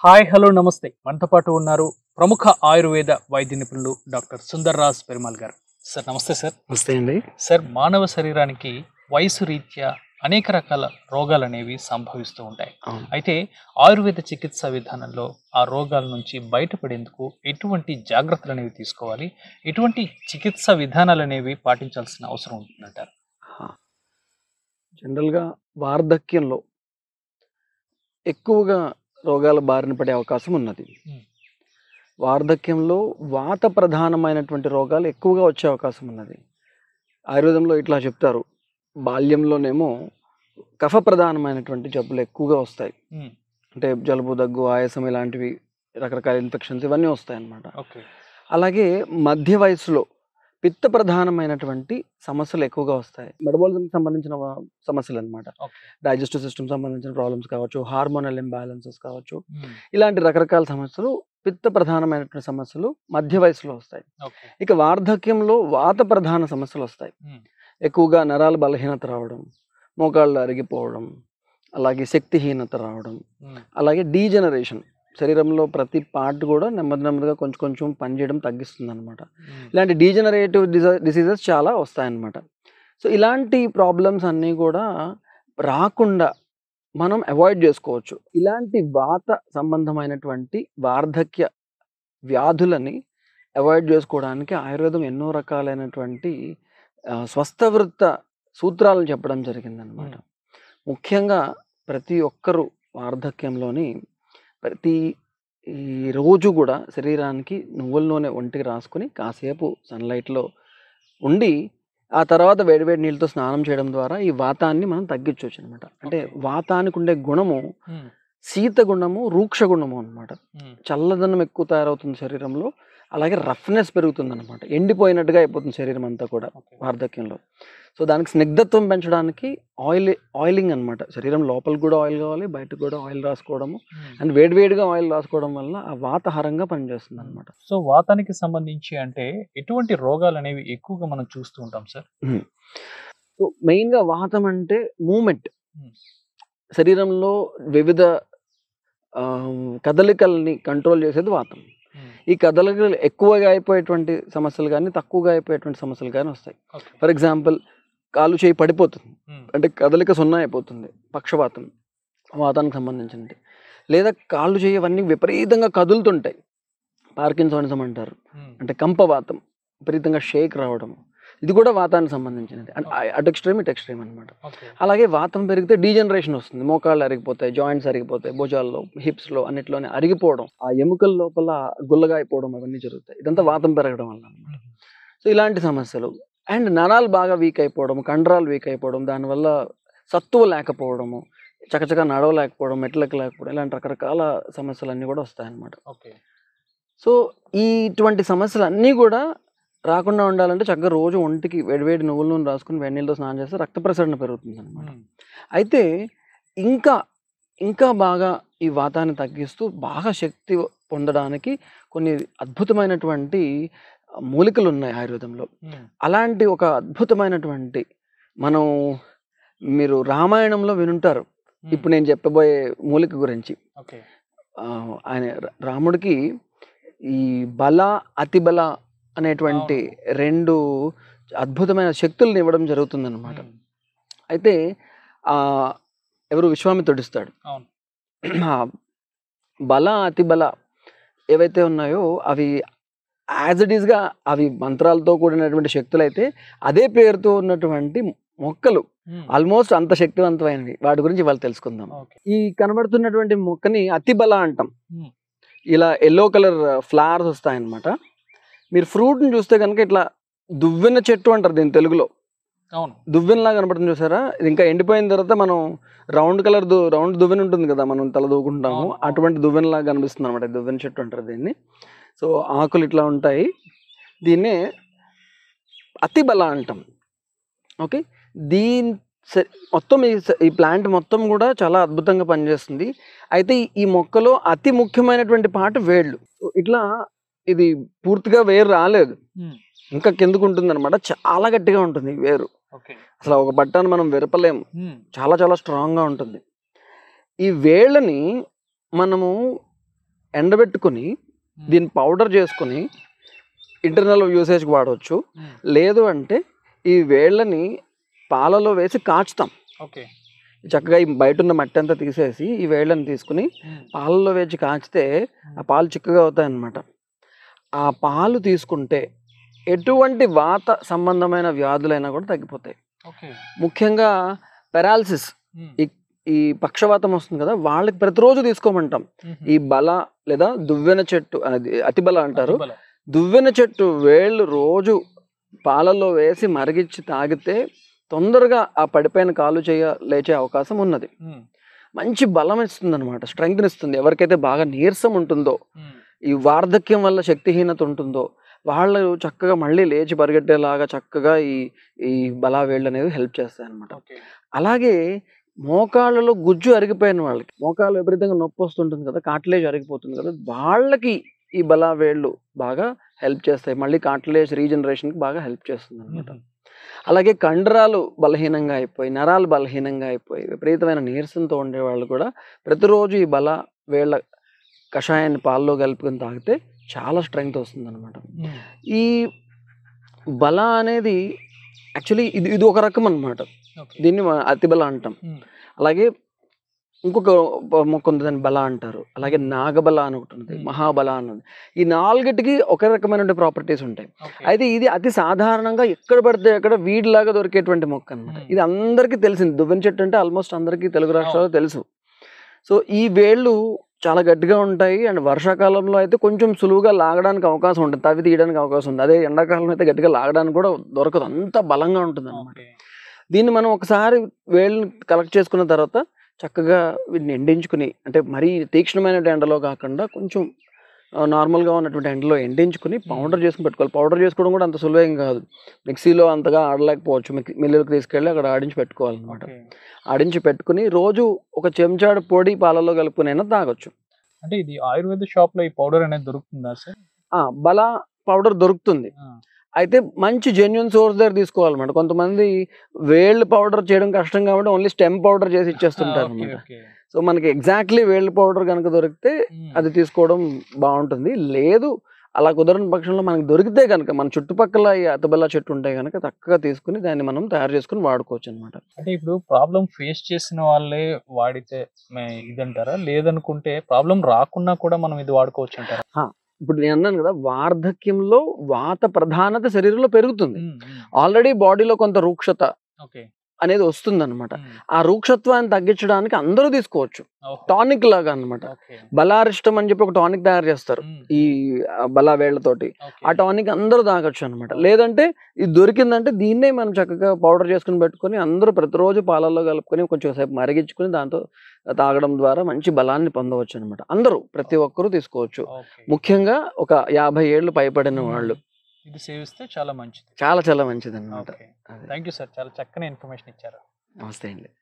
Hi hello నమస్తే మనతో పాటు ఉన్నారు ప్రముఖ ఆయుర్వేద వైద్య నిపుణులు డాక్టర్ సుందర్ రాజ్ పెరుమాల్ గారు సార్ నమస్తే సార్ నమస్తే అండి సార్ మానవ శరీరానికి వయసు రీత్యా అనేక రకాల రోగాలు అనేవి సంభవిస్తూ ఉంటాయి అవును అయితే ఆయుర్వేద చికిత్సా విధానంలో ఆ రోగాల నుంచి బయటపడేందుకు ఎటువంటి జాగ్రత్తలు అనేవి తీసుకోవాలి ఎటువంటి చికిత్సా విధానాలు అనేవి పాటించాల్సిన అవసరం ఉంటుందంటారు జనరల్గా వార్ధక్యంలో ఎక్కువగా రోగాల బారిన పడే అవకాశం ఉన్నది Hmm. వార్ధక్యంలో వాత ప్రధానమైనటువంటి రోగాలు ఎక్కువగా వచ్చే అవకాశం ఉన్నది ఆయుర్వేదంలో ఇట్లా చెప్తారు బాల్యంలోనేమో కఫ ప్రధానమైనటువంటి జబ్బులు ఎక్కువగా వస్తాయి ఉమ్, అంటే జలుబు దగ్గు ఆయాసం ఇలాంటివి రకరకాల ఇన్ఫెక్షన్స్ ఇవన్నీ వస్తాయి అన్నమాట ఓకే అలాగే మధ్య వయసులో పిత్త ప్రధానమైనటువంటి సమస్యలు ఎక్కువగా వస్తాయి మెటబాలిజం సంబంధించిన వ- సమస్యలు అనమాట ఓకే డైజెస్టివ్ సిస్టమ్ సంబంధించిన ప్రాబ్లమ్స్ కావచ్చు హార్మోనల్ ఇంబ్యాలెన్సెస్ కావచ్చు ఉమ్, ఇలాంటి రకరకాల సమస్యలు పిత్త ప్రధానమైనటువంటి సమస్యలు మధ్య వయసులో వస్తాయి ఓకే ఇక వార్ధక్యంలో వాత ప్రధాన సమస్యలు వస్తాయి ఉమ్, ఎక్కువగా నరాల బలహీనత రావడం మోకాళ్ళు అరిగిపోవడం అలాగే శక్తిహీనత రావడం ఉమ్, అలాగే డీజనరేషన్ శరీరంలో ప్రతి పార్ట్ కూడా నెమ్మది నెమ్మదిగా కొంచెం కొంచెం పనిచేయడం తగ్గిస్తుంది అనమాట ఉమ్, ఇలాంటి డీజనరేటివ్ డిసీజెస్ చాలా వస్తాయన్నమాట సో ఇలాంటి ప్రాబ్లమ్స్ అన్నీ కూడా రాకుండా మనం అవాయిడ్ చేసుకోవచ్చు ఇలాంటి వాత సంబంధమైనటువంటి వార్ధక్య వ్యాధులని అవాయిడ్ చేసుకోవడానికి ఆయుర్వేదం ఎన్నో రకాలైనటువంటి ఆ, స్వస్థవృత్త సూత్రాలను చెప్పడం జరిగిందనమాట ముఖ్యంగా ప్రతి ఒక్కరూ వార్ధక్యంలోని ప్రతి ఈ రోజు కూడా శరీరానికి నువ్వుల నూనె ఒంటికి రాసుకొని కాసేపు సన్లైట్లో ఉండి ఆ తర్వాత వేడివేడి నీళ్ళతో స్నానం చేయడం ద్వారా ఈ వాతాన్ని మనం తగ్గించవచ్చు అనమాట అంటే Okay. వాతానికి ఉండే గుణము ఉమ్, శీత గుణము రూక్ష గుణము అనమాట ఉమ్, చల్లదనం ఎక్కువ తయారవుతుంది శరీరంలో అలాగే రఫ్నెస్ పెరుగుతుంది అనమాట ఎండిపోయినట్టుగా అయిపోతుంది శరీరం అంతా కూడా ఓకే వార్ధక్యంలో సో దానికి స్నిగ్ధత్వం పెంచడానికి ఆయిల్ ఆయిలింగ్ అన్నమాట శరీరం లోపల కూడా ఆయిల్ కావాలి బయటకు కూడా ఆయిల్ రాసుకోవడము ఉమ్. అండ్ వేడివేడిగా ఆయిల్ రాసుకోవడం వల్ల ఆ వాతహరంగా పనిచేస్తుంది అనమాట సో వాతానికి సంబంధించి అంటే ఎటువంటి రోగాలు అనేవి ఎక్కువగా మనం చూస్తూ ఉంటాం సార్ సో మెయిన్గా వాతం అంటే మూమెంట్ Hmm. శరీరంలో వివిధ ఆ, కదలికల్ని కంట్రోల్ చేసేది వాతం ఉమ్, ఈ కదలికలు ఎక్కువగా అయిపోయేటువంటి సమస్యలు కానీ తక్కువగా అయిపోయేటువంటి సమస్యలు కానీ వస్తాయి ఓకే ఫర్ ఎగ్జాంపుల్ కాలు చేయి పడిపోతుంది ఉమ్, అంటే కదలిక సున్నా అయిపోతుంది పక్షవాతం వాతానికి సంబంధించినది లేదా కాళ్ళు చేయవన్నీ విపరీతంగా కదులుతుంటాయి పార్కిన్సోనిజం అంటారు ఉమ్, అంటే కంపవాతం విపరీతంగా షేక్ రావడం ఇది కూడా వాతానికి సంబంధించినది అంటే అటు ఎక్స్ట్రీమ్ ఇటు ఎక్స్ట్రీమ్ అనమాట ఓకే అలాగే వాతం పెరిగితే డీజనరేషన్ వస్తుంది మోకాళ్ళు అరిగిపోతాయి జాయింట్స్ అరిగిపోతాయి భుజాల్లో హిప్స్లో అన్నిట్లోనే అరిగిపోవడం ఆ ఎముకల లోపల గుల్లగా అయిపోవడం అవన్నీ జరుగుతాయి ఇదంతా వాతం పెరగడం వల్ల అన్నమాట ఉమ్, సో ఇలాంటి సమస్యలు అండ్ నరాలు బాగా వీక్ అయిపోవడం కండరాలు వీక్ అయిపోవడం దానివల్ల సత్తువ లేకపోవడము చకచక నడవలేకపోవడం మెట్లకు లేకపోవడం ఇలాంటి రకరకాల సమస్యలు అన్నీ కూడా వస్తాయన్నమాట ఓకే సో ఈ ఇటువంటి సమస్యలు అన్నీ కూడా రాకుండా ఉండాలంటే చక్కగా రోజు ఒంటికి వేడివేడి నువ్వుల నూనె రాసుకుని వేడి నీళ్ళతో స్నానం చేస్తే రక్త ప్రసరణ పెరుగుతుంది అనమాట ఉమ్, అయితే ఇంకా ఇంకా బాగా ఈ వాతాన్ని తగ్గిస్తూ బాగా శక్తి పొందడానికి కొన్ని అద్భుతమైనటువంటి మూలికలు ఉన్నాయి ఆయుర్వేదంలో ఉమ్, అలాంటి ఒక అద్భుతమైనటువంటి మనం మీరు రామాయణంలో వినుంటారు ఉమ్, ఇప్పుడు నేను చెప్పబోయే మూలిక గురించి ఓకే ఆ, ఆయన ర- రాముడికి ఈ బల అతిబల అనేటువంటి రెండు అద్భుతమైన శక్తులను ఇవ్వడం జరుగుతుందన్నమాట ఉమ్, అయితే ఆ ఎవరు విశ్వామిత్రుడు ఇస్తాడు అవును ఆ బల అతి బల ఏవైతే ఉన్నాయో అవి యాజ్ ఇట్ ఈస్గా అవి మంత్రాలతో కూడినటువంటి శక్తులు అయితే అదే పేరుతో ఉన్నటువంటి మొక్కలు ఉమ్, ఆల్మోస్ట్ అంత శక్తివంతమైనవి వాటి గురించి వాళ్ళు తెలుసుకుందాం ఓకే ఈ కనబడుతున్నటువంటి మొక్కని అతిబల అంటాం ఉమ్, ఇలా ఎల్లో కలర్ ఫ్లవర్స్ వస్తాయన్నమాట మీరు ఫ్రూట్ని చూస్తే కనుక ఇట్లా దువ్వెన చెట్టు అంటారు దీని తెలుగులో అవును దువ్వెనలా కనపడుతుంది చూసారా ఇది ఇంకా ఎండిపోయిన తర్వాత మనం రౌండ్ కలర్ దు రౌండ్ దువ్వెన ఉంటుంది కదా మనం తల దూకుంటాము అవును, అవును. అటువంటి దువ్వెనలా కనిపిస్తుంది అనమాట దువ్వెన చెట్టు అంటారు దీన్ని సో ఆకులు ఇట్లా ఉంటాయి దీన్నే అతి బల అంటాం ఓకే దీని స- మొత్తం ఈ స- ఈ ప్లాంట్ మొత్తం కూడా చాలా అద్భుతంగా పనిచేస్తుంది అయితే ఈ- ఈ మొక్కలో అతి ముఖ్యమైనటువంటి పాట వేళ్ళు సో ఇట్లా ఇది పూర్తిగా వేరు రాలేదు ఉమ్, ఇంకా కిందకు ఉంటుంది అనమాట చాలా గట్టిగా ఉంటుంది ఈ వేరు ఓకే అసలు ఒక బట్టను మనం విరపలేము ఉమ్, చాలా చాలా స్ట్రాంగ్గా ఉంటుంది ఈ వేళ్ళని మనము ఎండబెట్టుకుని దీన్ని పౌడర్ చేసుకుని ఇంటర్నల్ యూసేజ్కి వాడవచ్చు ఉమ్, లేదు అంటే ఈ వేళ్ళని పాలలో వేసి కాచుతాం ఓకే చక్కగా ఈ బయట ఉన్న మట్టి అంతా తీసేసి ఈ వేళ్ళని తీసుకుని ఉమ్, పాలలో వేసి కాచితే ఆ పాలు చిక్కగా అవుతాయన్నమాట ఆ పాలు తీసుకుంటే ఎటువంటి వాత సంబంధమైన వ్యాధులైనా కూడా తగ్గిపోతాయి ఓకే ముఖ్యంగా పెరాలసిస్ ఉమ్, ఈ పక్షవాతం వస్తుంది కదా వాళ్ళకి ప్రతిరోజు తీసుకోమంటాం ఉమ్, ఈ బల లేదా దువ్వెన చెట్టు అది అతిబల అంటారు అతిబల. దువ్వెన చెట్టు వేళ్ళు రోజు పాలల్లో వేసి మరిగించి తాగితే తొందరగా ఆ పడిపోయిన కాలు చేయ లేచే అవకాశం ఉన్నది ఉమ్, మంచి బలం ఇస్తుంది అనమాట స్ట్రెంగ్త్ ఇస్తుంది ఎవరికైతే బాగా నీరసం ఉంటుందో ఉమ్, ఈ వార్ధక్యం వల్ల శక్తిహీనత ఉంటుందో వాళ్ళు చక్కగా మళ్ళీ లేచి పరిగెట్టేలాగా చక్కగా ఈ ఈ బలా వేళ్ళు అనేది హెల్ప్ చేస్తాయి అనమాట ఓకే అలాగే మోకాళ్ళలో గుజ్జు అరిగిపోయిన వాళ్ళకి మోకాలు విపరీతంగా నొప్పి వస్తుంటుంది కదా కాట్లేజ్ అరిగిపోతుంది కదా వాళ్ళకి ఈ బలా వేళ్ళు బాగా హెల్ప్ చేస్తాయి మళ్ళీ కాట్లేజ్ రీజనరేషన్కి బాగా హెల్ప్ చేస్తుంది అనమాట ఉమ్, అలాగే కండరాలు బలహీనంగా అయిపోయి నరాలు బలహీనంగా అయిపోయి విపరీతమైన నీరసంతో ఉండే వాళ్ళు కూడా ప్రతిరోజు ఈ బల వేళ్ళ కషాయాన్ని పాల్లో కలుపుకొని తాగితే చాలా స్ట్రెంగ్త్ వస్తుంది అనమాట ఉమ్, ఈ బల అనేది యాక్చువల్లీ ఇది ఇది ఒక రకం అనమాట ఓకే దీన్ని మనం అతిబల అంటాం ఉమ్, అలాగే ఇంకొక బ- మొక్క ఉంది దాన్ని బల అంటారు అలాగే నాగబల అని ఒకటి ఉంది Hmm. మహాబల అన్నది ఈ నాలుగిటికి ఒకే రకమైన ప్రాపర్టీస్ ఉంటాయి ఓకే అయితే ఇది అతి సాధారణంగా ఎక్కడ పడితే అక్కడ వీడిలాగా దొరికేటువంటి మొక్క అనమాట Hmm. ఇది అందరికీ తెలిసింది దువ్వెన చెట్టు అంటే ఆల్మోస్ట్ అందరికీ తెలుగు రాష్ట్రాల్లో తెలుసు సో ఈ వేళ్ళు చాలా గట్టిగా ఉంటాయి అండ్ వర్షాకాలంలో అయితే కొంచెం సులువుగా లాగడానికి అవకాశం ఉంటుంది తవి తీయడానికి అవకాశం ఉంది అదే ఎండాకాలంలో అయితే గట్టిగా లాగడానికి కూడా దొరకదు అంత బలంగా ఉంటుంది అనమాట ఓకే దీన్ని మనం ఒకసారి వేళ్ళని కలెక్ట్ చేసుకున్న తర్వాత చక్కగా వీటిని ఎండించుకుని అంటే మరీ తీక్షణమైన ఎండలో కాకుండా కొంచెం ఆ, నార్మల్గా ఉన్నటువంటి ఎండలో ఎండించుకుని పౌడర్ చేసుకుని పెట్టుకోవాలి పౌడర్ చేసుకోవడం కూడా అంత సులువేం కాదు మిక్సీలో అంతగా ఆడలేకపోవచ్చు మిక్- మిల్లులకు తీసుకెళ్ళి అక్కడ ఆడించి పెట్టుకోవాలన్నమాట ఓకే ఆడించి పెట్టుకుని రోజు ఒక చెంచాడు పొడి పాలలో కలుపుకునైనా తాగొచ్చు అంటే ఇది ఆయుర్వేద షాప్ లో ఈ పౌడర్ అనేది దొరుకుతుందా సార్ ఆ, బల పౌడర్ దొరుకుతుంది ఆ, అయితే మంచి జెన్యున్ సోర్స్ దగ్గర తీసుకోవాలన్నమాట కొంతమంది వేళ్ళు పౌడర్ చేయడం కష్టం కాబట్టి ఓన్లీ స్టెమ్ పౌడర్ చేసి ఇచ్చేస్తుంటారు ఓకే, అనమాట ఓకే. సో మనకి ఎగ్జాక్ట్లీ వేళ్ళు పౌడర్ కనుక దొరికితే ఉమ్, అది తీసుకోవడం బాగుంటుంది లేదు అలా కుదరని పక్షంలో మనకి దొరికితే కనుక మన చుట్టుపక్కల ఈ అతబెల్ల చెట్టు ఉంటే కనుక చక్కగా తీసుకుని దాన్ని మనం తయారు చేసుకుని వాడుకోవచ్చు అనమాట అంటే ఇప్పుడు ప్రాబ్లం ఫేస్ చేసిన వాళ్ళే వాడితే మే- ఇదంటారా లేదనుకుంటే ప్రాబ్లం రాకున్నా కూడా మనం ఇది వాడుకోవచ్చు అంటారా ఇప్పుడు నేను అన్నాను కదా వార్ధక్యంలో వాత ప్రధానత శరీరంలో పెరుగుతుంది ఉమ్, ఉమ్, ఆల్రెడీ బాడీలో కొంత రూక్షత ఓకే అనేది వస్తుంది అనమాట ఉమ్, ఆ రూక్షత్వాన్ని తగ్గించడానికి అందరూ తీసుకోవచ్చు ఓహో, టానిక్ లాగా అన్నమాట ఓకే బలారిష్టం అని చెప్పి ఒక టానిక్ తయారు చేస్తారు ఉమ్, ఈ ఆ, బలా వేళ్లతోటి ఓకే. ఆ టానిక్ అందరూ తాగొచ్చు అనమాట లేదంటే ఇది దొరికిందంటే దీన్నే మనం చక్కగా పౌడర్ చేసుకుని పెట్టుకొని అందరూ ప్రతిరోజు పాలల్లో కలుపుకొని కొంచెం సేపు మరిగించుకొని దాంతో తాగడం ద్వారా మంచి బలాన్ని పొందవచ్చు అనమాట అందరూ ప్రతి ఒక్కరూ తీసుకోవచ్చు ఓకే. ముఖ్యంగా ఒక యాభై ఏళ్ళు పైబడిన వాళ్ళు ఇది సేవిస్తే చాలా మంచిది చాలా చాలా మంచిది అనమాట ఓకే థ్యాంక్ యూ సార్ చాలా చక్కని ఇన్ఫర్మేషన్ ఇచ్చారు నమస్తే అండి